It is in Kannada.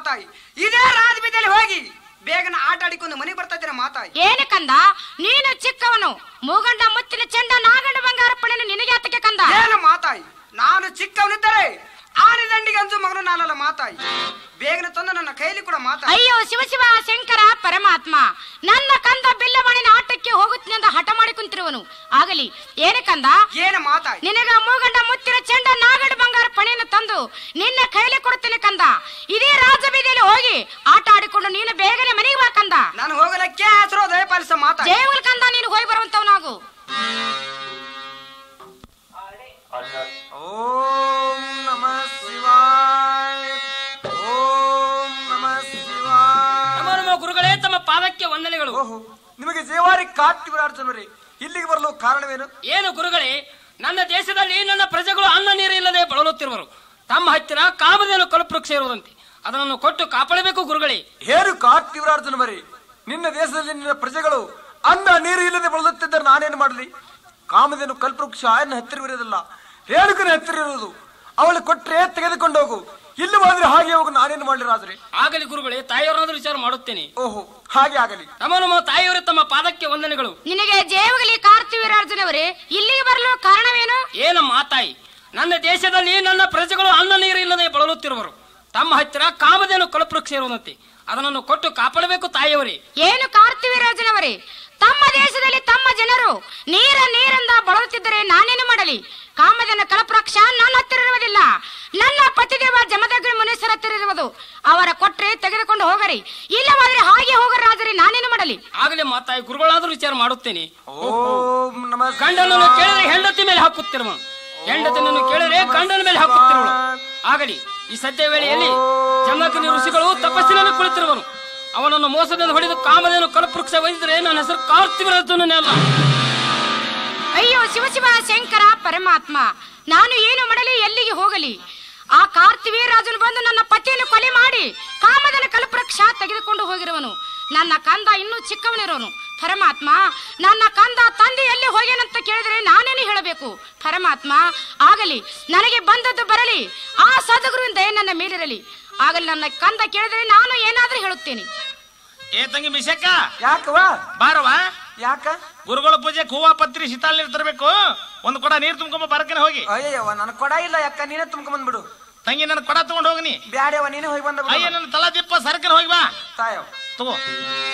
ಮಾತಾಯಿ ಇದೇ ರಾಜಬೀದಿಯಲ್ಲಿ ಹೋಗಿ ಬೇಗನ ಆಟ ಆಡಿಕೊಂಡು ಮನೆಗೆ ಬರ್ತಾ ಇದ್ದೀರಾ ಮಾತಾಯಿ ಏನು ಕಂದ ನೀನು ಚಿಕ್ಕವನು ಮೂಗಂಡ ಮುತ್ತಿನ ಚೆಂಡ ನಾಗಂಡ ಬಂಗಾರ ಪಡೆಯನ್ನು ನಿನಗೆ ಆತಕ್ಕೆ ಕಂದ ಏನು ಮಾತಾಯಿ ನಾನು ಚಿಕ್ಕವನಿದ್ದರೆ ಆನೆ ದಂಡಿಗೆ ಅಂಜು ಮಗನು ನಾನಲ್ಲ ಮಾತಾಯಿ ಬೇಗನೆ ತಂದು ನನ್ನ ಕೈಲಿ ಕೂಡ ಮಾತಾಯಿ ಅಯ್ಯೋ ಶಿವ ಶಿವ ಶಂಕರ ಪರಮಾತ್ಮ ನನ್ನ ಕಂದ ಬಿಲ್ಲವಾಣಿನ ಆಟಕ್ಕೆ ಹೋಗುತ್ತೀನಿ ಅಂತ ಹಠ ಮಾಡಿ ಕುಂತಿರುವನು ಆಗಲಿ ಏನು ಕಂದ ಏನು ಮಾತಾಯಿ ನಿನಗ ಮೂಗಂಡ ಮುತ್ತಿನ ಚೆಂಡ ನಾಗಡ ಬಂಗಾರ ಪಣೆಯನ್ನು ತಂದು ನಿನ್ನ ಕೈಲಿ ಕೊಡುತ್ತೇನೆ ಕಂದ ಇದೇ ರಾಜಬೀದಿಯಲ್ಲಿ ಹೋಗಿ ಆಟ ಆಡಿಕೊಂಡು ನೀನು ಬೇಗನೆ ಮನೆಗೆ ಬಾ ಕಂದ ನಾನು ಹೋಗಲಕ್ಕೆ ಹೆಸರು ದಯಪಾಲಿಸ ಮಾತಾಯಿ ಜಯವುಲ್ ಕಂದ ನೀನು ಹೋಗಿ ಬರುವಂತವನಾಗು ಓಂ ನಮಃ ಶಿವಾಯ ಓಂ ನಮಃ ಶಿವಾಯ ನಮ್ಮ ನಮ್ಮ ಗುರುಗಳೇ ತಮ್ಮ ಪಾದಕ್ಕೆ ವಂದನೆಗಳು ಓಹೋ ನಿಮಗೆ ಜೇವಾರಿ ಕಾರ್ತಿವರಾರ್ಜನವರೇ ಇಲ್ಲಿಗೆ ಬರಲು ಕಾರಣವೇನು ಏನು ಗುರುಗಳೇ ನನ್ನ ದೇಶದಲ್ಲಿ ನನ್ನ ಪ್ರಜೆಗಳು ಅನ್ನ ನೀರು ಇಲ್ಲದೆ ಬಳಲುತ್ತಿರುವರು ತಮ್ಮ ಹತ್ತಿರ ಕಾಮಧೇನು ಕಲ್ಪವೃಕ್ಷ ಇರುವುದಂತೆ ಅದನ್ನು ಕೊಟ್ಟು ಕಾಪಾಡಬೇಕು ಗುರುಗಳೇ ಏನು ಕಾರ್ತಿವರಾರ್ಜನವರೇ ನಿನ್ನ ದೇಶದಲ್ಲಿ ನಿನ್ನ ಪ್ರಜೆಗಳು ಅನ್ನ ನೀರು ಇಲ್ಲದೆ ಬಳಲುತ್ತಿದ್ದರೆ ನಾನೇನು ಮಾಡಲಿ ಕಾಮಧೇನು ಕಲ್ಪವೃಕ್ಷ ಎನ್ನ ಹತ್ತಿರವಿರೋದಿಲ್ಲ ರೇಣುಕನ ಹತ್ತಿರ ಇರುವುದು ಅವಳು ಕೊಟ್ಟರೆ ತೆಗೆದುಕೊಂಡು ಹೋಗು ಇಲ್ಲಿ ಹೋದ್ರೆ ಹಾಗೆ ಹೋಗು ನಾನೇನು ಮಾಡಲಿ ರಾಜರೇ ಆಗಲಿ ಗುರುಗಳೇ ತಾಯಿಯವರಾದ್ರೂ ವಿಚಾರ ಮಾಡುತ್ತೇನೆ ಓಹೋ ಹಾಗೆ ಆಗಲಿ ನಮ್ಮ ನಮ್ಮ ತಾಯಿಯವರೇ ತಮ್ಮ ಪಾದಕ್ಕೆ ವಂದನೆಗಳು ನಿನಗೆ ಜಯವಾಗಲಿ ಕಾರ್ತಿವೀರಾರ್ಜುನವರೇ ಇಲ್ಲಿಗೆ ಬರಲು ಕಾರಣವೇನು ಏನು ಮಾತಾಯಿ ನನ್ನ ದೇಶದಲ್ಲಿ ನನ್ನ ಪ್ರಜೆಗಳು ಅನ್ನ ನೀರು ಇಲ್ಲದೆ ಬಳಲುತ್ತಿರುವರು ತಮ್ಮ ಹತ್ತಿರ ಕಾಮಧೇನು ಕಲ್ಪವೃಕ್ಷ ಇರುವುದಂತೆ ಅದನ್ನು ಕೊಟ್ಟು ಕಾಪಾಡಬೇಕು ತಾಯಿಯವರೇ ಏನು ಕಾರ್ತಿವೀರಾರ್ಜುನವರೇ ತಮ್ಮ ದೇಶದಲ್ಲಿ ತಮ್ಮ ಜನರು ನೀರ ನೀರಿಂದ ಬಳಲುತ್ತಿದ್ದರೆ ನಾನೇನು ಮಾಡಲಿ ಕಾಮದನ ಕಲಪ್ರಕ್ಷ ನನ್ನ ಹತ್ತಿರ ಇರುವುದಿಲ್ಲ ನನ್ನ ಪತಿದೇವ ಜಮದಗ್ರಿ ಮುನೀಶ್ವರ ಹತ್ತಿರ ಇರುವುದು ಅವರ ಕೊಟ್ರೆ ತೆಗೆದುಕೊಂಡು ಹೋಗರಿ ಇಲ್ಲವಾದ್ರೆ ಹಾಗೆ ಹೋಗರ ರಾಜರಿ ನಾನೇನು ಮಾಡಲಿ ಆಗಲೇ ಮಾತಾಯಿ ಗುರುಗಳಾದ್ರೂ ವಿಚಾರ ಮಾಡುತ್ತೇನೆ ಓಂ ನಮಃ ಗಂಡನನ್ನು ಕೇಳಿದ್ರೆ ಹೆಂಡತಿ ಮೇಲೆ ಹಾಕುತ್ತಿರುವನು ಹೆಂಡತಿನನ್ನು ಕೇಳಿದ್ರೆ ಗಂಡನ ಮೇಲೆ ಹಾಕುತ್ತಿರುವಳು ಆಗಲಿ ಈ ಸದ್ಯ ವೇಳೆಯಲ್ಲಿ ಜಮದಗ್ನಿ ಋಷಿಗಳು ತಪಸ್ಸಿನಲ್ಲಿ ಕುಳಿತಿರುವನು ಅವನನ್ನು ಮೋಸದಿಂದ ಹೊಡೆದು ಕಾಮದೇನು ಕಲ್ಪವೃಕ್ಷ ವಹಿಸಿದ್ರೆ ನನ್ನ ಹೆಸರು ಕಾರ್ತಿವರದ್ದನೇ ಅಲ್ಲ ಅಯ್ಯೋ ಶಿವ ಶಿವ ಶಂಕರ ಪರಮಾತ್ಮ ನಾನು ಏನು ಮಾಡಲಿ ಎಲ್ಲಿಗೆ ಹೋಗಲಿ ಆ ಕಾರ್ತಿವೀರಾಜನು ಬಂದು ನನ್ನ ಪತಿಯನ್ನು ಕೊಲೆ ಮಾಡಿ ಕಾಮದನ ಕಲ್ಪವೃಕ್ಷ ತೆಗೆದುಕೊಂಡು ಹೋಗಿರುವನು ನನ್ನ ಕಂದ ಇನ್ನೂ ಚಿಕ್ಕವನಿರೋನು ಪರಮಾತ್ಮ ನನ್ನ ಕಂದ ತಂದೆ ಎಲ್ಲಿ ಹೋಗ್ಯಾನಂತ ಕೇಳಿದರೆ ನಾನೇನು ಹೇಳಬೇಕು ಪರಮಾತ್ಮ ಆಗಲಿ ನನಗೆ ಬಂದದ್ದು ಬರಲಿ ಆ ಸದ್ಗುರುವಿನ ದಯೆ ನನ್ನ ಮೇಲಿರಲಿ ಆಗಲಿ ನನ್ನ ಕಂದ ಕೇಳಿದರೆ ನಾನು ಏನಾದರೂ ಹೇಳುತ್ತೇನೆ ಏ ತಂಗಿ ಮಿಸಕ್ಕ ಯಾಕವ ಬಾರವ ಯಾಕ ಗುರುಗಳ ಪೂಜೆಗೆ ಹೂವ ಪತ್ರಿ ಶೀತಾಲ್ ನೀರು ತರಬೇಕು ಒಂದು ಕೊಡ ನೀರು ತುಂಬ್ಕೊಂಬ ಬರಕನೆ ಹೋಗಿ ಅಯ್ಯವ್ವ ನನ್ ಕೊಡ ಇಲ್ಲ ಯಾಕ ನೀನೇ ತುಂಬ್ಕೊಂಡ್ ಬಂದ್ಬಿಡು ತಂಗಿ ನನ್ನ ಕೊಡ ತಗೊಂಡು ಹೋಗಿ ನೀ ಬ್ಯಾಡ್ಯವ ನೀನೇ ಹೋಗಿ ಬಂದ ಅಯ್ಯ ನನ್ನ ತಲಾ ದಿಪ್ಪ ಸರ್ಕನ್ ಹೋಗಿ ಬಾ ತಾಯವ್ ತಗೋ